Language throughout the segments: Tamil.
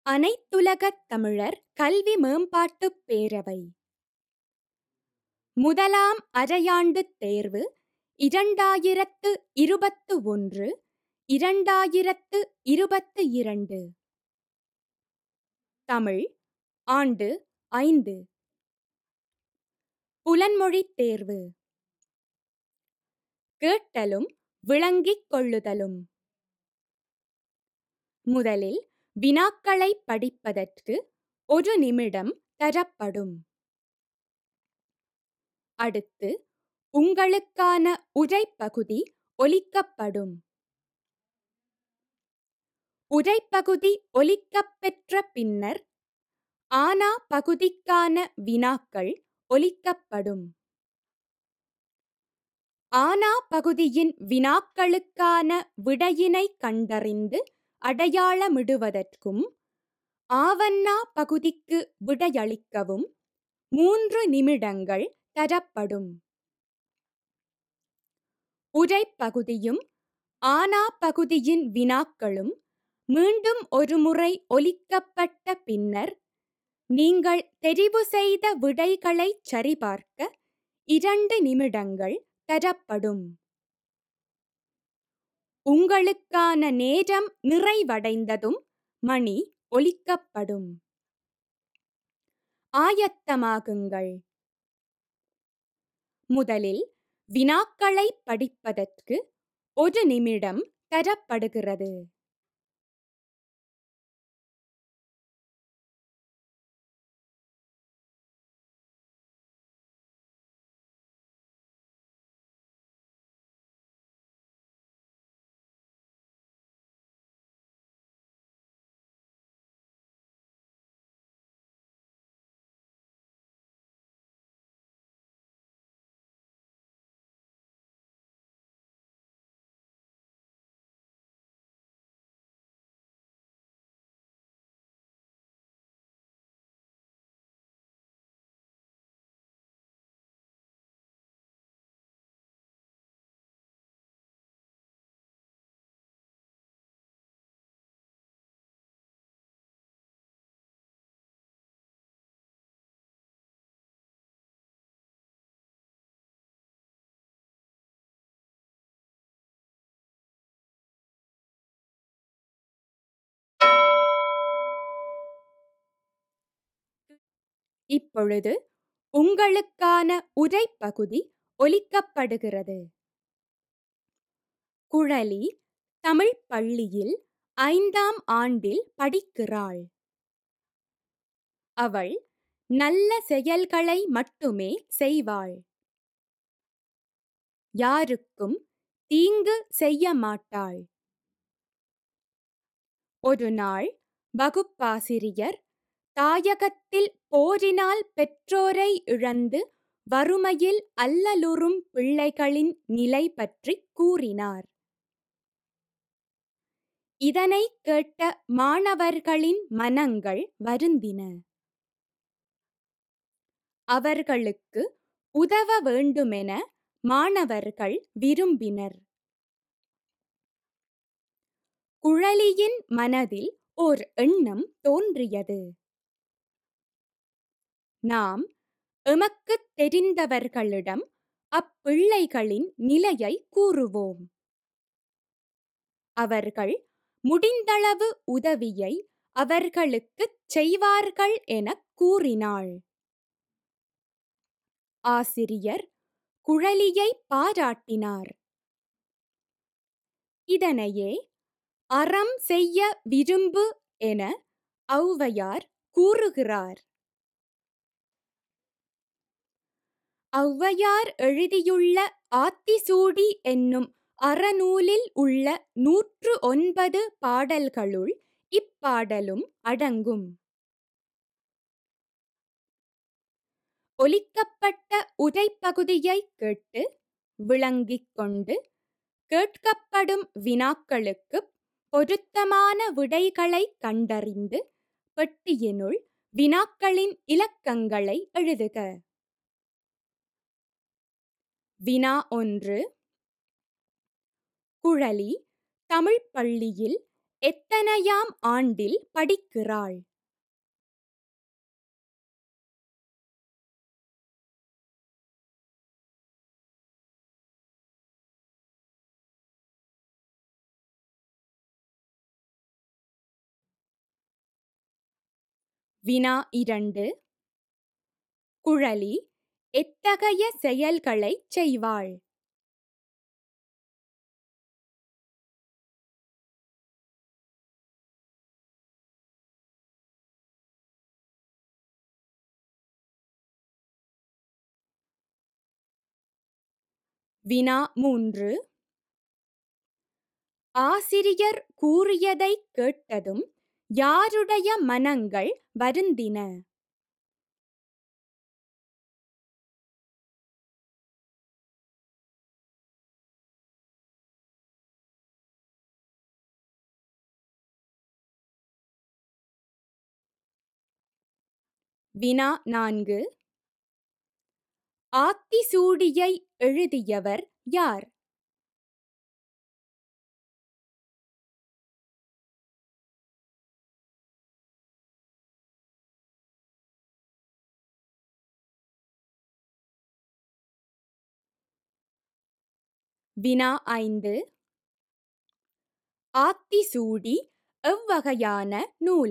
அனைத்துலகத் தமிழர் கல்வி மேம்பாட்டுப் பேரவை முதலாம் அரையாண்டுத் தேர்வு இரண்டாயிரத்து இருபத்து ஒன்று இரண்டாயிரத்து இருபத்து இரண்டு தமிழ் ஆண்டு ஐந்து புலன்மொழித் தேர்வு கேட்டலும் விளங்கிக் கொள்ளுதலும் முதலில் வினாக்களை படிப்பதற்கு ஒரு நிமிடம் தரப்படும் அடுத்து உங்களுக்கான உரைப்பகுதி ஒலிக்கப்படும் உரைப்பகுதி ஒலிக்கப்பெற்ற பின்னர் ஆனா பகுதிக்கான வினாக்கள் ஒலிக்கப்படும் ஆனா பகுதியின் வினாக்களுக்கான விடையினை கண்டறிந்து அடையாளமிடுவதற்கும் ஆவண்ணா பகுதிக்கு விடையளிக்கவும் மூன்று நிமிடங்கள் தரப்படும் உரைப்பகுதியும் ஆனா பகுதியின் வினாக்களும் மீண்டும் ஒருமுறை ஒலிக்கப்பட்ட பின்னர் நீங்கள் தெரிவு செய்த விடைகளைச் சரிபார்க்க இரண்டு நிமிடங்கள் தரப்படும் உங்களுக்கான நேரம் நிறைவடைந்ததும் மணி ஒலிக்கப்படும் ஆயத்தமாகுங்கள் முதலில் வினாக்களை படிப்பதற்கு ஒரு நிமிடம் தரப்படுகிறது இப்பொழுது உங்களுக்கான உரைப்பகுதி ஒலிக்கப்படுகிறது குழலி தமிழ் பள்ளியில் ஐந்தாம் ஆண்டில் படிக்கிறாள் அவள் நல்ல செயல்களை மட்டுமே செய்வாள் யாருக்கும் தீங்கு செய்ய மாட்டாள் ஒரு நாள் வகுப்பாசிரியர் தாயகத்தில் போரினால் பெற்றோரை இழந்து வறுமையில் அல்லலுறும் பிள்ளைகளின் நிலை பற்றி கூறினார் இதனை கேட்ட மாணவர்களின் மனங்கள் வருந்தின அவர்களுக்கு உதவ வேண்டுமென மாணவர்கள் விரும்பினர் குழலியின் மனதில் ஓர் எண்ணம் தோன்றியது நாம் எமக்குத் தெரிந்தவர்களிடம் அப்பிள்ளைகளின் நிலையை கூறுவோம் அவர்கள் முடிந்தளவு உதவியை அவர்களுக்குச் செய்வார்கள் எனக் கூறினாள் ஆசிரியர் குழலியை பாராட்டினார் இதனையே அறம் செய்ய விரும்பு என ஔவையார் கூறுகிறார் ஔவையார் எழுதியுள்ள ஆத்திசூடி என்னும் அறநூலில் உள்ள நூற்று ஒன்பது பாடல்களுள் இப்பாடலும் அடங்கும் ஒலிக்கப்பட்ட உரைப்பகுதியை கேட்டு விளங்கிக் கொண்டு கேட்கப்படும் வினாக்களுக்கு பொருத்தமான விடைகளை கண்டறிந்து பெட்டியினுள் வினாக்களின் இலக்கங்களை எழுதுக வினா ஒன்று குழலி தமிழ் பள்ளியில் எத்தனையாம் ஆண்டில் படிக்கிறாள் வினா இரண்டு குழலி எத்தகைய செயல்களைச் செய்வாள் வினா மூன்று ஆசிரியர் கூறியதைக் கேட்டதும் யாருடைய மனங்கள் வருந்தின வினா நான்கு ஆத்திசூடியை எழுதியவர் யார் வினா ஐந்து ஆத்திசூடி எவ்வகையான நூல்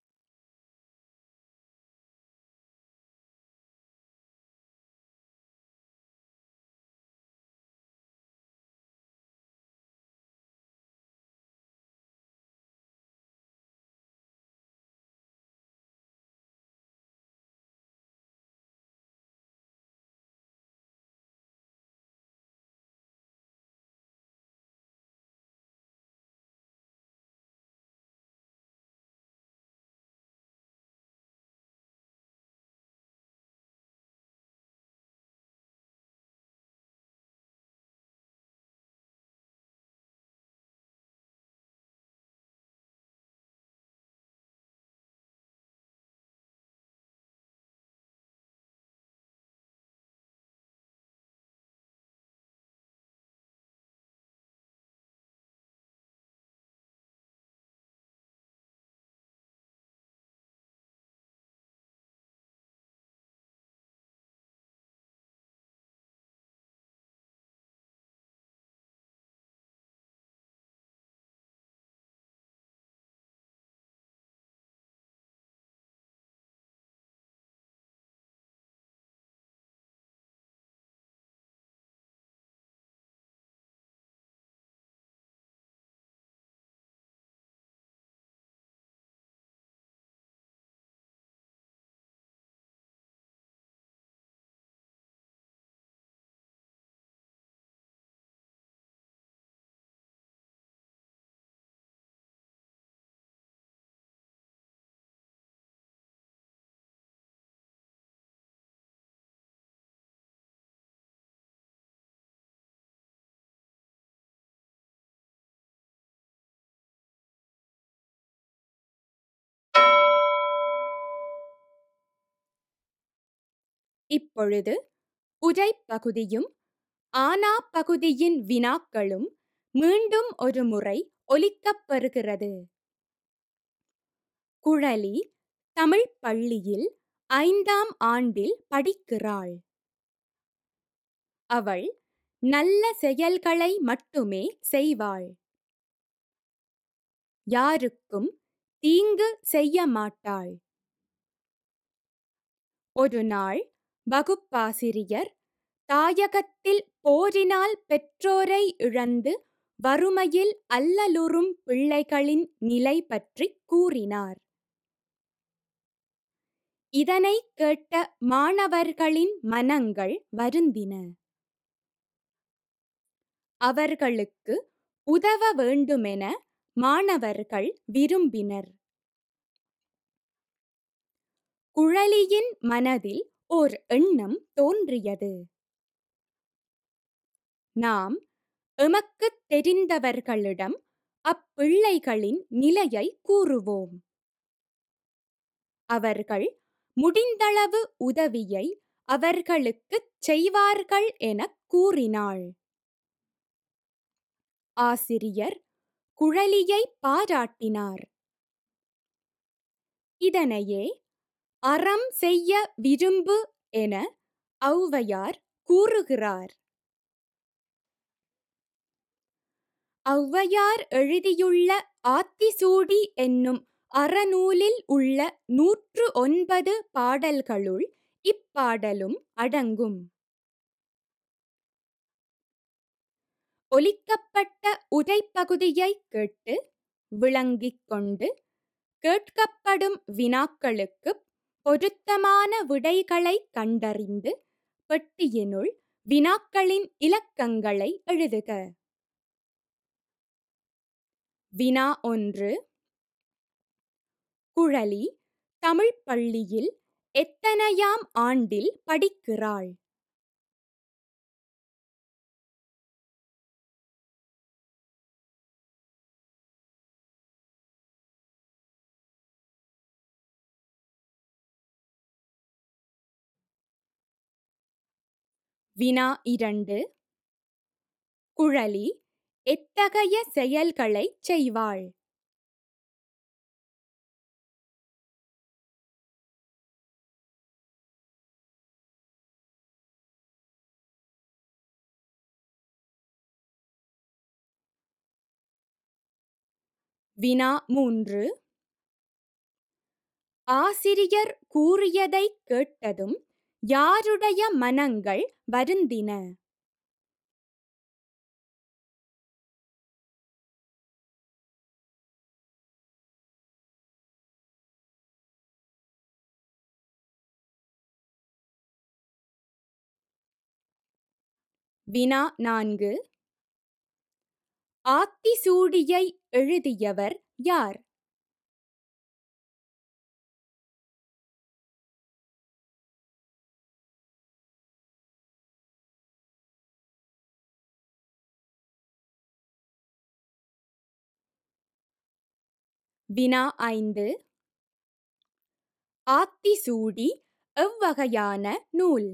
இப்பொழுது உரைப்பகுதியும் ஆனா பகுதியின் வினாக்களும் மீண்டும் ஒரு முறை ஒலிக்கப்பெறுகிறது குழலி தமிழ் பள்ளியில் ஐந்தாம் ஆண்டில் படிக்கிறாள் அவள் நல்ல செயல்களை மட்டுமே செய்வாள் யாருக்கும் தீங்கு செய்ய மாட்டாள் ஒரு நாள் வகுப்பாசிரியர் தாயகத்தில் போரினால் பெற்றோரை இழந்து வறுமையில் அல்லலுறும் பிள்ளைகளின் நிலை பற்றி கூறினார் இதனை கேட்ட மாணவர்களின் மனங்கள் வருந்தின அவர்களுக்கு உதவ வேண்டுமென மாணவர்கள் விரும்பினர் குழலியின் மனதில் ஓர் எண்ணம் தோன்றியது நாம் எமக்குத் தெரிந்தவர்களிடம் அப்பிள்ளைகளின் நிலையை கூறுவோம் அவர்கள் முடிந்தளவு உதவியை அவர்களுக்குச் செய்வார்கள் எனக் கூறினாள் ஆசிரியர் குழலியை பாராட்டினார் இதனையே அறம் செய்ய விரும்பு என ஔவையார் கூறுகிறார் ஔவையார் எழுதியுள்ள ஆத்திசூடி என்னும் அறநூலில் உள்ள நூற்று ஒன்பது பாடல்களுள் இப்பாடலும் அடங்கும் ஒலிக்கப்பட்ட உரைப்பகுதியை கேட்டு விளங்கிக் கொண்டு கேட்கப்படும் வினாக்களுக்கு பொருத்தமான விடைகளை கண்டறிந்து பெட்டியினுள் வினாக்களின் இலக்கங்களை எழுதுக வினா ஒன்று குழலி தமிழ் பள்ளியில் எத்தனையாம் ஆண்டில் படிக்கிறாள் வினா இரண்டு குழலி எத்தகைய செயல்களைச் செய்வாள் வினா மூன்று ஆசிரியர் கூறியதைக் கேட்டதும் யாருடைய மனங்கள் வருந்தின வினா நான்கு ஆத்திசூடியை எழுதியவர் யார் வினா ஐந்து ஆத்திசூடி எவ்வகையான நூல்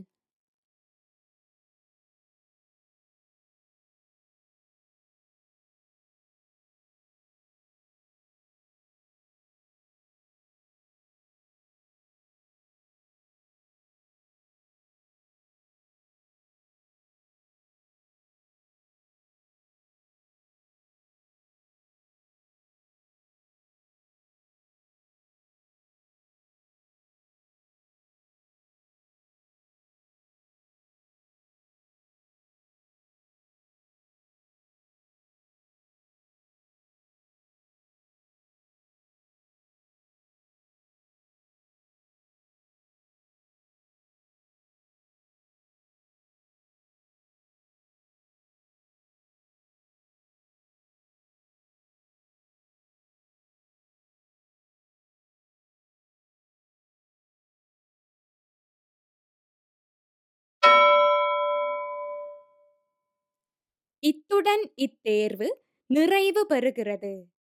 இத்துடன் இத்தேர்வு நிறைவு பெறுகிறது